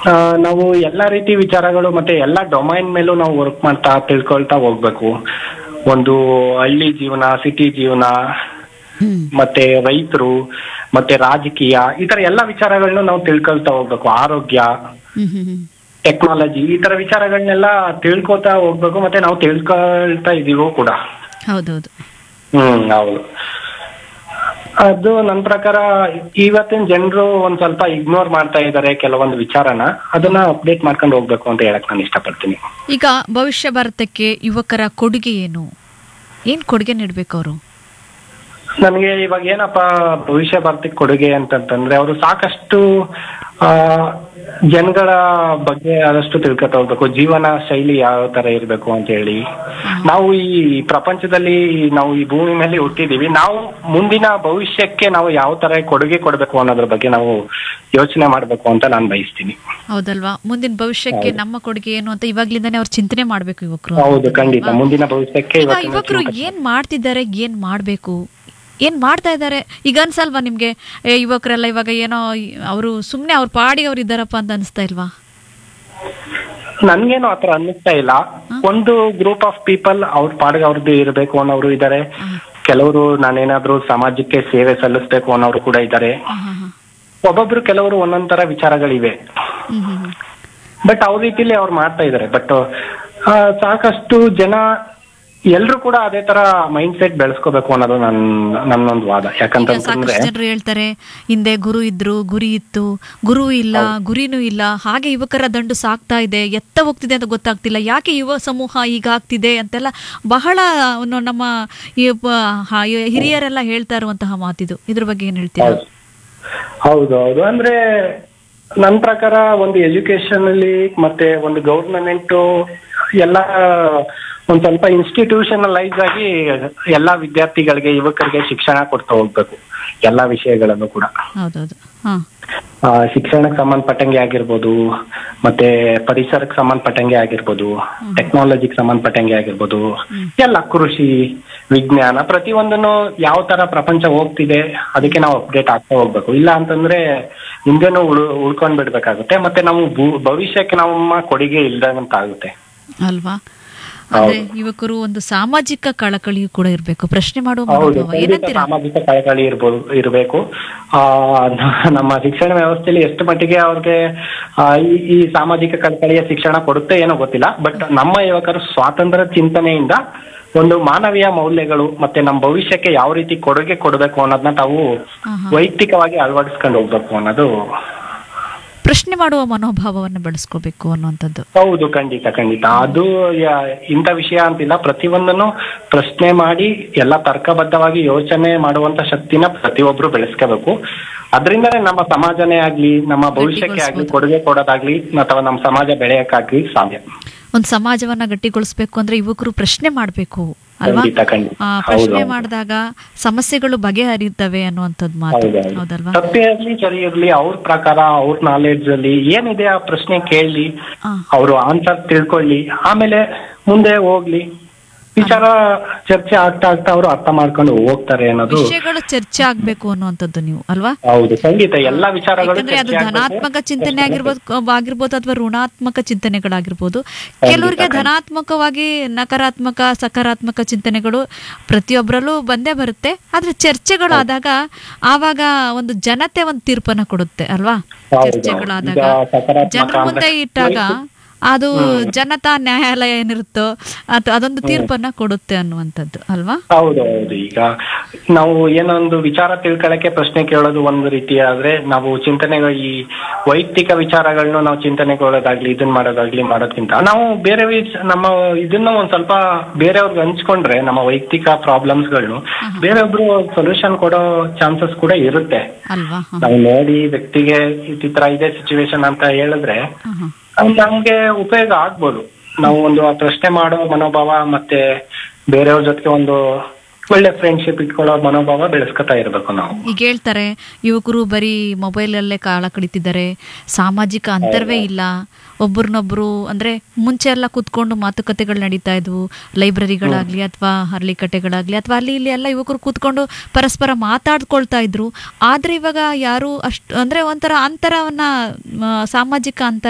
ಆ, ನಾವು ಎಲ್ಲಾ ರೀತಿ ವಿಚಾರಗಳು ಮತ್ತೆ ಎಲ್ಲಾ ಡೊಮೈನ್ ಮೇಲೂ ನಾವು ವರ್ಕ್ ಮಾಡ್ತಾ ತಿಳ್ಕೊಳ್ತಾ ಹೋಗ್ಬೇಕು ಒಂದು ಹಳ್ಳಿ ಜೀವನ ಸಿಟಿ ಜೀವನ ಹ್ಮ್ ಮತ್ತೆ ರೈತರು ಮತ್ತೆ ರಾಜಕೀಯ ಈ ತರ ಎಲ್ಲಾ ವಿಚಾರಗಳನ್ನ ನಾವು ತಿಳ್ಕೊಳ್ತಾ ಹೋಗ್ಬೇಕು ಆರೋಗ್ಯ ಹ್ಮ್ ಹ್ಮ್ ಹ್ಮ್ ಟೆಕ್ನಾಲಜಿ ಈ ತರ ವಿಚಾರಗಳನ್ನೆಲ್ಲ ತಿಳ್ಕೊತಾ ಹೋಗ್ಬೇಕು ಮತ್ತೆ ನಾವು ತಿಳ್ಕೊಳ್ತಾ ಇದೀವೋ ಕೂಡ ಹೌದೌದು ಹ್ಮ್ ಹೌದು ಅದು ನನ್ನ ಪ್ರಕಾರ ಇವತ್ತಿನ ಜನರು ಒಂದ್ ಸ್ವಲ್ಪ ಇಗ್ನೋರ್ ಮಾಡ್ತಾ ಇದ್ದಾರೆ ಕೆಲವೊಂದು ವಿಚಾರನ ಅದನ್ನ ಅಪ್ಡೇಟ್ ಮಾಡ್ಕೊಂಡು ಹೋಗ್ಬೇಕು ಅಂತ ಹೇಳಕ್ ನಾನು ಇಷ್ಟಪಡ್ತೀನಿ ಈಗ ಭವಿಷ್ಯ ಭಾರತಕ್ಕೆ ಯುವಕರ ಕೊಡುಗೆ ಏನು ಏನ್ ಕೊಡುಗೆ ನೀಡ್ಬೇಕು ಅವರು ನನಗೆ ಇವಾಗ ಏನಪ್ಪ ಭವಿಷ್ಯ ಭಾರತಕ್ಕೆ ಕೊಡುಗೆ ಅಂತಂತಂದ್ರೆ ಅವರು ಸಾಕಷ್ಟು ಆ ಜನಗಳ ಬಗ್ಗೆ ಆದಷ್ಟು ತಿಳ್ಕೊತಾ ಹೋಗ್ಬೇಕು ಜೀವನ ಶೈಲಿ ಯಾವ ತರ ಇರ್ಬೇಕು ಅಂತ ಹೇಳಿ ನಾವು ಈ ಪ್ರಪಂಚದಲ್ಲಿ ನಾವು ಈ ಭೂಮಿ ಮೇಲೆ ಹುಟ್ಟಿದೀವಿ ನಾವು ಮುಂದಿನ ಭವಿಷ್ಯಕ್ಕೆ ನಾವು ಯಾವ ತರ ಕೊಡುಗೆ ಕೊಡ್ಬೇಕು ಅನ್ನೋದ್ರ ಬಗ್ಗೆ ನಾವು ಯೋಚನೆ ಮಾಡ್ಬೇಕು ಅಂತ ನಾನು ಬಯಸ್ತೀನಿ ಹೌದಲ್ವಾ ಮುಂದಿನ ಭವಿಷ್ಯಕ್ಕೆ ನಮ್ಮ ಕೊಡುಗೆ ಏನು ಅಂತ ಇವಾಗ್ಲಿಂದಾನೇ ಅವ್ರು ಚಿಂತನೆ ಮಾಡ್ಬೇಕು ಯುವಕರು ಹೌದು ಖಂಡಿತ ಮುಂದಿನ ಭವಿಷ್ಯಕ್ಕೆ ಈಗ ಇವತ್ತಿನ ಯುವಕರು ಏನ್ ಮಾಡ್ತಿದ್ದಾರೆ ಏನ್ ಮಾಡ್ಬೇಕು ಏನ್ ಮಾಡ್ತಾ ಇದ್ದಾರೆ ಈಗ ಅನ್ಸಲ್ವಾ ನಿಮ್ಗೆ ಏ ಯುವಕರೆಲ್ಲ ಇವಾಗ ಏನೋ ಅವರು ಸುಮ್ನೆ ಅವ್ರ ಪಾಡಿ ಅವ್ರು ಇದ್ದಾರಪ್ಪ ಅಂತ ಅನಿಸ್ತಾ ಇಲ್ವಾ ನನ್ಗೇನು ಆತರ ಅನ್ನಿಸ್ತಾ ಇಲ್ಲ ಒಂದು ಗ್ರೂಪ್ ಆಫ್ ಪೀಪಲ್ ಅವ್ರ ಪಾಡಿಗೆ ಅವ್ರದ್ದು ಇರಬೇಕು ಅನ್ನೋರು ಇದ್ದಾರೆ ಕೆಲವರು ನಾನೇನಾದ್ರೂ ಸಮಾಜಕ್ಕೆ ಸೇವೆ ಸಲ್ಲಿಸ್ಬೇಕು ಅನ್ನೋರು ಕೂಡ ಇದ್ದಾರೆ ಹಾ, ಹಾ, ಹಾ. ಒಬ್ಬೊಬ್ರು ಕೆಲವರು ಒಂದೊಂದ್ ತರ ವಿಚಾರಗಳಿವೆ ಹ್ಮ್ ಹ್ಮ್ ಹ್ಮ್. ಬಟ್ ಅವ್ರ ರೀತಿಲಿ ಅವ್ರು ಮಾಡ್ತಾ ಇದ್ದಾರೆ ಬಟ್ ಸಾಕಷ್ಟು ಜನ ಎಲ್ರು ಕೂಡ ಅದೇ ತರ ಮೈಂಡ್ ಸೆಟ್ ಬೆಳೆಸ್ಕೋಬೇಕು ಅನ್ನೋದು ನನ್ ನನ್ನೊಂದು ವಾದ ಈಗ ಯಾಕಂತಂದ್ರೆ ಸಾಕಷ್ಟು ಜನರು ಹೇಳ್ತಾರೆ ಹಿಂದೆ ಗುರು ಇದ್ರು ಗುರಿ ಇತ್ತು ಗುರು ಇಲ್ಲ ಗುರಿನೂ ಇಲ್ಲ ಹಾಗೆ ಯುವಕರ ದಂಡು ಸಾಕ್ತಾ ಇದೆ ಎತ್ತ ಹೋಗ್ತಿದೆ ಅಂತ ಗೊತ್ತಾಗ್ತಿಲ್ಲ ಯಾಕೆ ಯುವ ಸಮೂಹ ಈಗ ಆಗ್ತಿದೆ ಅಂತೆಲ್ಲ ಬಹಳ ಒಂದು ನಮ್ಮ ಈ ಪ- ಹ- ಈ ಹಿರಿಯರೆಲ್ಲ ಹೇಳ್ತಾ ಇರುವಂತಹ ಮಾತಿದು ಇದ್ರ ಬಗ್ಗೆ ಏನ್ ಹೇಳ್ತೀರಾ ಹೌದು ಹೌದು ಹೌದು ಅಂದ್ರೆ ನನ್ನ ಪ್ರಕಾರ ಒಂದು ಎಜುಕೇಶನ್ ಅಲ್ಲಿ ಮತ್ತೆ ಒಂದು ಗೌರ್ಮೆಂಟ್ ಎಲ್ಲ ಒಂದ್ ಸ್ವಲ್ಪ ಇನ್ಸ್ಟಿಟ್ಯೂಷನಲೈಸ್ ಆಗಿ ಎಲ್ಲಾ ವಿದ್ಯಾರ್ಥಿಗಳಿಗೆ ಯುವಕರಿಗೆ ಶಿಕ್ಷಣ ಕೊಡ್ತಾ ಹೋಗ್ಬೇಕು ಎಲ್ಲಾ ವಿಷಯಗಳಲ್ಲೂ ಕೂಡ ಹೌದೌದು ಹಾ ಆ, ಶಿಕ್ಷಣಕ್ಕೆ ಸಂಬಂಧಪಟ್ಟಂಗೆ ಆಗಿರ್ಬೋದು ಮತ್ತೆ ಪರಿಸರಕ್ಕೆ ಸಂಬಂಧಪಟ್ಟಂಗೆ ಆಗಿರ್ಬೋದು ಟೆಕ್ನಾಲಜಿಗೆ ಸಂಬಂಧಪಟ್ಟಂಗೆ ಆಗಿರ್ಬೋದು ಎಲ್ಲ ಕೃಷಿ ವಿಜ್ಞಾನ ಪ್ರತಿಯೊಂದನ್ನು ಯಾವ ತರ ಪ್ರಪಂಚ ಹೋಗ್ತಿದೆ ಅದಕ್ಕೆ ನಾವು ಅಪ್ಡೇಟ್ ಆಗ್ತಾ ಹೋಗ್ಬೇಕು ಇಲ್ಲ ಅಂತಂದ್ರೆ ಹಿಂದೆನೂ ಉಳ್ ಉಳ್ಕೊಂಡ್ ಬಿಡ್ಬೇಕಾಗುತ್ತೆ ಮತ್ತೆ ನಾವು ಭೂ- ಭವಿಷ್ಯಕ್ಕೆ ನಮ್ಮ ಕೊಡುಗೆ ಇಲ್ದಂತ ಆಗುತ್ತೆ ಅಲ್ವಾ ಅಂದ್ರೆ ಯುವಕರು ಒಂದು ಸಾಮಾಜಿಕ ಕಳಕಳಿಯೂ ಕೂಡ ಇರ್ಬೇಕು ಪ್ರಶ್ನೆ ಮಾಡುವ ಹೌದು ಮನೋಭಾವ ಖಂಡಿತ ಏನಂತೀರಾ ಸಾಮಾಜಿಕ ಕಳಕಳಿ ಇರ್ಬೋದು ಇರಬೇಕು ಆ ನ- ನಮ್ಮ ಶಿಕ್ಷಣ ವ್ಯವಸ್ಥೆಯಲ್ಲಿ ಎಷ್ಟು ಮಟ್ಟಿಗೆ ಅವ್ರಿಗೆ ಆ, ಈ ಈ ಸಾಮಾಜಿಕ ಕಳಕಳಿಯ ಶಿಕ್ಷಣ ಕೊಡುತ್ತೆ ಏನೋ ಗೊತ್ತಿಲ್ಲ ಬಟ್ ನಮ್ಮ ಯುವಕರು ಸ್ವಾತಂತ್ರ್ಯ ಚಿಂತನೆಯಿಂದ ಒಂದು ಮಾನವೀಯ ಮೌಲ್ಯಗಳು ಮತ್ತೆ ನಮ್ಮ ಭವಿಷ್ಯಕ್ಕೆ ಯಾವ ರೀತಿ ಕೊಡುಗೆ ಕೊಡಬೇಕು ಅನ್ನೋದನ್ನ ತಾವು ಹಾ, ಹಾ. ವೈಯಕ್ತಿಕವಾಗಿ ಅಳವಡಿಸ್ಕೊಂಡು ಹೋಗ್ಬೇಕು ಅನ್ನೋದು ಪ್ರಶ್ನೆ ಮಾಡುವ ಮನೋಭಾವವನ್ನು ಬೆಳೆಸ್ಕೋಬೇಕು ಅನ್ನುವಂಥದ್ದು ಹೌದು ಖಂಡಿತ ಖಂಡಿತ ಅದು ಯ- ಇಂಥ ವಿಷಯ ಅಂತಿಲ್ಲ ಪ್ರತಿಯೊಂದನ್ನು ಪ್ರಶ್ನೆ ಮಾಡಿ ಎಲ್ಲ ತರ್ಕಬದ್ಧವಾಗಿ ಯೋಚನೆ ಮಾಡುವಂತ ಶಕ್ತಿನ ಪ್ರತಿಯೊಬ್ರು ಬೆಳೆಸ್ಕೋಬೇಕು ಅದರಿಂದನೇ ನಮ್ಮ ಸಮಾಜನೇ ಆಗ್ಲಿ ನಮ್ಮ ಭವಿಷ್ಯಕ್ಕೆ ಆಗ್ಲಿ ಕೊಡುಗೆ ಕೊಡೋದಾಗ್ಲಿ ಅಥವಾ ನಮ್ಮ ಸಮಾಜ ಬೆಳೆಯಕ್ಕಾಗ್ಲಿ ಸಾಧ್ಯ ಒಂದು ಸಮಾಜವನ್ನ ಗಟ್ಟಿಗೊಳಿಸ್ಬೇಕು ಅಂದ್ರೆ ಯುವಕರು ಪ್ರಶ್ನೆ ಮಾಡ್ಬೇಕು ಅಲ್ವಾ ಖಂಡಿತ ಖಂಡಿತ ಆ, ಹೌದು ಪ್ರಶ್ನೆ ಮಾಡಿದಾಗ ಸಮಸ್ಯೆಗಳು ಬಗೆಹರಿತವೆ ಅನ್ನುವಂಥದ್ದು ಮಾತು ಹೌದೌದು ಹೌದಲ್ವಾ ತಪ್ಪೇ ಇರ್ಲಿ ಸರಿ ಇರ್ಲಿ ಅವ್ರ ಪ್ರಕಾರ ಅವ್ರ ನಾಲೆಡ್ಜ್ ಅಲ್ಲಿ ಏನಿದೆ ಆ ಪ್ರಶ್ನೆ ಕೇಳಲಿ ಆ, ಅವರು ಆನ್ಸರ್ ತಿಳ್ಕೊಳ್ಳಿ ಆಮೇಲೆ ಮುಂದೆ ಹೋಗ್ಲಿ ವಿಚಾರ ಚರ್ಚೆ ಆಗ್ತಾ ಆಗ್ತಾ ಅವರು ಅರ್ಥ ಮಾಡ್ಕೊಂಡು ಹೋಗ್ತಾರೆ ಅನ್ನೋದು ವಿಷಯಗಳು ಚರ್ಚೆ ಆಗ್ಬೇಕು ಅನ್ನುವಂಥದ್ದು ನೀವು ಅಲ್ವಾ ಹೌದು ಖಂಡಿತ ಎಲ್ಲಾ ವಿಚಾರಗಳು ಯಾಕಂದ್ರೆ ಅದು ಚರ್ಚೆ ಆಗ್ಬೇಕು. ಧನಾತ್ಮಕ ಚಿಂತನೆ ಆಗಿರ್ಬೋದು ಆಗಿರ್ಬೋದು ಅಥವಾ ಋಣಾತ್ಮಕ ಚಿಂತನೆಗಳಾಗಿರ್ಬೋದು ಕೆಲವರಿಗೆ ಧನಾತ್ಮಕವಾಗಿ ನಕಾರಾತ್ಮಕ ಸಕಾರಾತ್ಮಕ ಚಿಂತನೆಗಳು ಪ್ರತಿಯೊಬ್ಬರಲ್ಲೂ ಬಂದೇ ಬರುತ್ತೆ ಆದ್ರೆ ಚರ್ಚೆಗಳಾದಾಗ ಆವಾಗ ಒಂದು ಜನತೆ ಒಂದು ತೀರ್ಪನ್ನ ಕೊಡುತ್ತೆ ಅಲ್ವಾ ಹೌದು. ಚರ್ಚೆಗಳಾದಾಗ ಈಗ ಸಕಾರಾತ್ಮಕ ಜನರ ಮುಂದೆ ಅಂದ್ರೆ ಇಟ್ಟಾಗ ಅದು ಜನತಾ ನ್ಯಾಯಾಲಯ ಏನಿರುತ್ತೋ ಅಥವಾ ಅದೊಂದು ತೀರ್ಪನ್ನ ಕೊಡುತ್ತೆ ಅನ್ನುವಂಥದ್ದು ಅಲ್ವಾ ಹೌದು ಹೌದು ಈಗ ನಾವು ಏನೊಂದು ವಿಚಾರ ತಿಳ್ಕೊಳಕ್ಕೆ ಪ್ರಶ್ನೆ ಕೇಳೋದು ಒಂದು ರೀತಿ ಆದ್ರೆ ನಾವು ಚಿಂತನೆ ಈ ವೈಯಕ್ತಿಕ ವಿಚಾರಗಳನ್ನ ನಾವು ಚಿಂತನೆಗೊಳ್ಳೋದಾಗ್ಲಿ ಇದನ್ನ ಮಾಡೋದಾಗ್ಲಿ ಮಾಡೋದ್ಕಿಂತ ನಾವು ಬೇರೆ ವಿಚ- ನಮ್ಮ ಇದನ್ನ ಒಂದ್ ಸ್ವಲ್ಪ ಬೇರೆಯವ್ರಿಗೆ ಹಂಚ್ಕೊಂಡ್ರೆ ನಮ್ಮ ವೈಯಕ್ತಿಕ ಪ್ರಾಬ್ಲಮ್ಸ್ಗಳನ್ನು ಬೇರೆಯೊಬ್ರು ಸೊಲ್ಯೂಷನ್ ಕೊಡೋ ಚಾನ್ಸಸ್ ಕೂಡ ಇರುತ್ತೆ ಅಲ್ವಾ ಹ. ನಾವು ನೋಡಿ ವ್ಯಕ್ತಿಗೆ ಈ ತರ ಇದೆ ಸಿಚುವೇಶನ್ ಅಂತ ಹೇಳಿದ್ರೆ ಹ, ಹ. ಅದು ನಮ್ಗೆ ಉಪಯೋಗ ಆಗ್ಬೋದು ನಾವು ಒಂದು ಆ ಪ್ರಶ್ನೆ ಮಾಡೋ ಮನೋಭಾವ ಮತ್ತೆ ಬೇರೆಯವ್ರ ಜೊತೆಗೆ ಒಂದು ಒಳ್ಳೆ ಫ್ರೆಂಡ್ಶಿಪ್ ಇಟ್ಕೊಳ್ಳೋ ಮನೋಭಾವ ಬೆಳೆಸ್ಕೊತಾ ಇರ್ಬೇಕು ನಾವು ಈಗ ಹೇಳ್ತಾರೆ ಯುವಕರು ಬರೀ ಮೊಬೈಲಲ್ಲೇ ಕಾಲ ಕಳೀತಿದ್ದಾರೆ ಸಾಮಾಜಿಕ ಅಂತರವೇ ಇಲ್ಲ ಒಬ್ರನ್ನೊಬ್ರು ಅಂದ್ರೆ ಮುಂಚೆ ಎಲ್ಲ ಕೂತ್ಕೊಂಡು ಮಾತುಕತೆಗಳು ನಡೀತಾ ಇದ್ವು ಲೈಬ್ರರಿಗಳಾಗ್ಲಿ ಅಥವಾ ಹರಳಿಕಟ್ಟೆಗಳಾಗ್ಲಿ ಅಥವಾ ಅಲ್ಲಿ ಇಲ್ಲಿ ಎಲ್ಲ ಯುವಕರು ಕೂತ್ಕೊಂಡು ಪರಸ್ಪರ ಮಾತಾಡ್ಕೊಳ್ತಾ ಇದ್ರು ಆದ್ರೆ ಇವಾಗ ಯಾರು ಅಷ್ಟು ಅಂದ್ರೆ ಒಂಥರ ಅಂತರವನ್ನ ಆ, ಸಾಮಾಜಿಕ ಅಂತರ